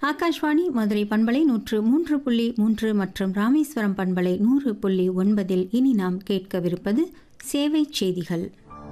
ஆகாஷ்வாணி மதுரை பண்பலை நூற்று மூன்று புள்ளி மூன்று மற்றும் ராமேஸ்வரம் பண்பலை நூறு புள்ளி ஒன்பதில் இனி நாம் கேட்கவிருப்பது சேவை செய்திகள்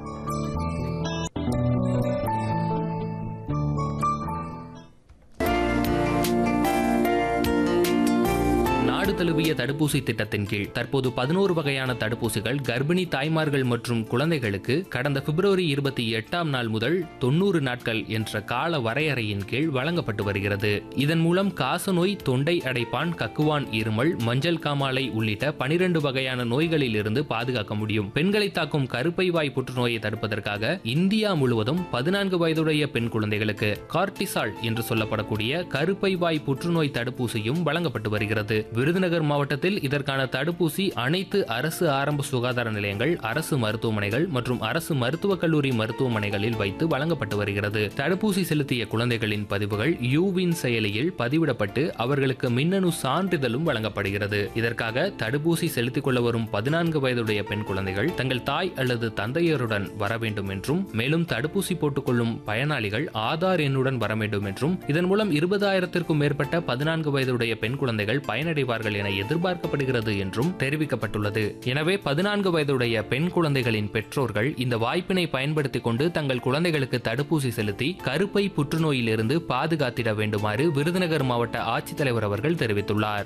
நாடு தழுவிய தடுப்பூசி திட்டத்தின் கீழ் தற்போது பதினோரு வகையான தடுப்பூசிகள் கர்ப்பிணி தாய்மார்கள் மற்றும் குழந்தைகளுக்கு கடந்த பிப்ரவரி இருபத்தி எட்டாம் நாள் முதல் தொண்ணூறு நாட்கள் என்ற கால வரையறையின் கீழ் வழங்கப்பட்டு வருகிறது இதன் மூலம் காசநோய் தொண்டை அடைப்பான் கக்குவான் இருமல் மஞ்சள் காமாலை உள்ளிட்ட பனிரெண்டு வகையான நோய்களில் இருந்து பாதுகாக்க முடியும் பெண்களை தாக்கும் கருப்பை வாய் புற்றுநோயை தடுப்பதற்காக இந்தியா முழுவதும் பதினான்கு வயதுடைய பெண் குழந்தைகளுக்கு கார்டிசால் என்று சொல்லப்படக்கூடிய கருப்பை வாய் புற்றுநோய் தடுப்பூசியும் வழங்கப்பட்டு வருகிறது விருதுநகர் மாவட்டத்தில் இதற்கான தடுப்பூசி அனைத்து அரசு ஆரம்ப சுகாதார நிலையங்கள் அரசு மருத்துவமனைகள் மற்றும் அரசு மருத்துவக் கல்லூரி மருத்துவமனைகளில் வைத்து வழங்கப்பட்டு வருகிறது தடுப்பூசி செலுத்திய குழந்தைகளின் பதிவுகள் யூவின் செயலியில் பதிவிடப்பட்டு அவர்களுக்கு மின்னணு சான்றிதழும் வழங்கப்படுகிறது இதற்காக தடுப்பூசி செலுத்திக் கொள்ள வரும் பதினான்கு வயதுடைய பெண் குழந்தைகள் தங்கள் தாய் அல்லது தந்தையருடன் வர வேண்டும் என்றும் மேலும் தடுப்பூசி போட்டுக்கொள்ளும் பயனாளிகள் ஆதார் எண்ணுடன் வர வேண்டும் என்றும் இதன் மூலம் இருபதாயிரத்திற்கும் மேற்பட்ட பதினான்கு வயதுடைய பெண் குழந்தைகள் பயனடைவார்கள் என எதிர்பார்க்கப்படுகிறது என்றும் தெரிவிக்கப்பட்டுள்ளது எனவே பதினான்கு வயதுடைய பெண் குழந்தைகளின் பெற்றோர்கள் இந்த வாய்ப்பினை பயன்படுத்திக் கொண்டு தங்கள் குழந்தைகளுக்கு தடுப்பூசி செலுத்தி கருப்பை புற்றுநோயிலிருந்து பாதுகாத்திட வேண்டுமாறு விருதுநகர் மாவட்ட ஆட்சித்தலைவர் அவர்கள் தெரிவித்துள்ளார்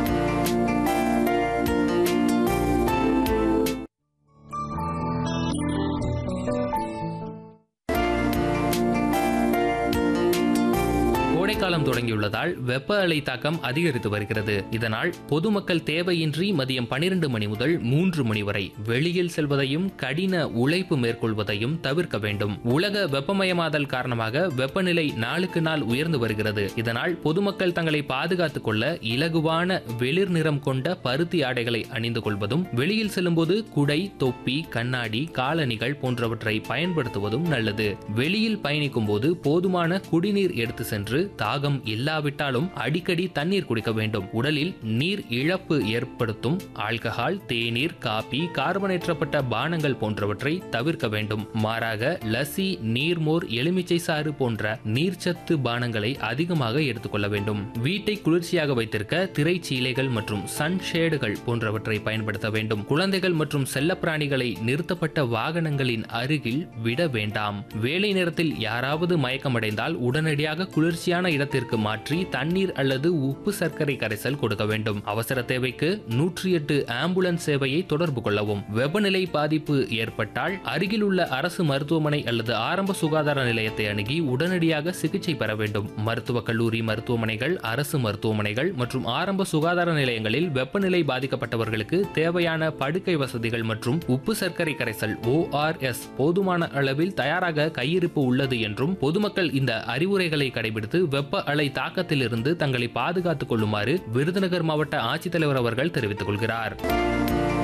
கோடைக்காலம் தொடங்கியுள்ளதால் வெப்ப அலை தாக்கம் அதிகரித்து வருகிறது இதனால் பொதுமக்கள் தேவையின்றி மதியம் பனிரெண்டு மணி முதல் மூன்று மணி வரை வெளியில் செல்வதையும் கடின உழைப்பு மேற்கொள்வதையும் தவிர்க்க வேண்டும் உலக வெப்பமயமாதல் காரணமாக வெப்பநிலை நாளுக்கு நாள் உயர்ந்து வருகிறது இதனால் பொதுமக்கள் தங்களை பாதுகாத்துக் கொள்ள இலகுவான வெளிர் நிறம் கொண்ட பருத்தி ஆடைகளை அணிந்து கொள்வதும் வெளியில் செல்லும்போது குடை தொப்பி கண்ணாடி காலணிகள் போன்றவற்றை பயன்படுத்துவதும் நல்லது வெளியில் பயணிக்கும் போது போதுமான குடிநீர் எடுத்து சென்று தாகம் இல்லாவிட்டாலும் அடிக்கடி தண்ணீர் குடிக்க வேண்டும் உடலில் நீர் இழப்பு ஏற்படுத்தும் ஆல்கஹால் தேநீர் காபி கார்பனேற்றப்பட்ட பானங்கள் போன்றவற்றை தவிர்க்க வேண்டும் மாறாக லசி நீர்மோர் எலுமிச்சை சாறு போன்ற நீர்ச்சத்து பானங்களை அதிகமாக எடுத்துக்கொள்ள வேண்டும் வீட்டை குளிர்ச்சியாக வைத்திருக்க திரைச்சீலைகள் மற்றும் சன்ஷேடுகள் போன்றவற்றை பயன்படுத்த வேண்டும் குழந்தைகள் மற்றும் செல்லப்பிராணிகளை நிறுத்தப்பட்ட வாகனங்களின் அருகில் விட வேண்டாம் வேலை நேரத்தில் யாராவது மயக்கமடைந்தால் உடனடியாக குளிர்ச்சியான இடத்திற்கு மாற்றி தண்ணீர் அல்லது உப்பு சர்க்கரை கரைசல் கொடுக்க வேண்டும் அவசர தேவைக்கு நூற்றி எட்டு ஆம்புலன்ஸ் சேவையை தொடர்பு கொள்ளவும் வெப்பநிலை பாதிப்பு ஏற்பட்டால் அருகில் உள்ள அரசு மருத்துவமனை அல்லது ஆரம்ப சுகாதார நிலையத்தை அணுகி உடனடியாக சிகிச்சை பெற வேண்டும் மருத்துவக் கல்லூரி மருத்துவமனைகள் அரசு மருத்துவமனைகள் மற்றும் ஆரம்ப சுகாதார நிலையங்களில் வெப்பநிலை பாதிக்கப்பட்டவர்களுக்கு தேவையான படுக்கை வசதிகள் மற்றும் உப்பு சர்க்கரை கரைசல் ஓஆர்எஸ் போதுமான அளவில் தயாராக கையிருப்பு உள்ளது என்றும் பொதுமக்கள் இந்த அறிவுரைகளை கடைபிடித்து வெப்ப அலை தாக்கத்திலிருந்து தங்களை பாதுகாத்துக் கொள்ளுமாறு விருதுநகர் மாவட்ட ஆட்சித்தலைவர் அவர்கள் தெரிவித்துக் கொள்கிறார்